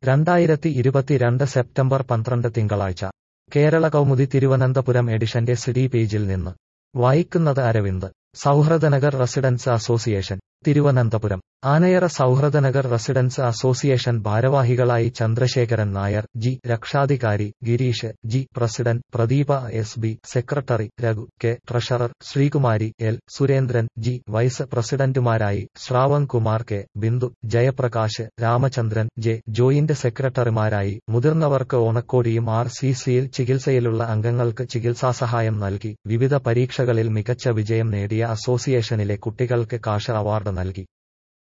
രണ്ടായിരത്തി ഇരുപത്തിരണ്ട് സെപ്റ്റംബർ പന്ത്രണ്ട് തിങ്കളാഴ്ച കേരള കൗമുദി തിരുവനന്തപുരം എഡിഷന്റെ സിഡി പേജിൽ നിന്ന് വായിക്കുന്നത് Aravind Sauhrudanagar residence association Thiruvananthapuram Anayara Sauhrudanagar residence association ഭാരവാഹികളായി ചന്ദ്രശേഖരൻ നായർ ജി രക്ഷാധികാരി Gireesh G president Pradeepa S B secretary Raghu K treasurer Sreekumari L Surendran G vice പ്രസിഡന്റുമാരായി Shravan Kumar K Bindu Jayaprakash Ramachandran J joint സെക്രട്ടറിമാരായി മുതിർന്നവർക്ക് ഓണക്കോടിയും ആർ സി സിയിൽ ചികിത്സയിലുള്ള അംഗങ്ങൾക്ക് ചികിത്സാസഹായം നൽകി വിവിധ പരീക്ഷകളിൽ മികച്ച വിജയം നേടിയ അസോസിയേഷനിലെ കുട്ടികൾക്ക് കാഷ അവാർഡ് നൽകി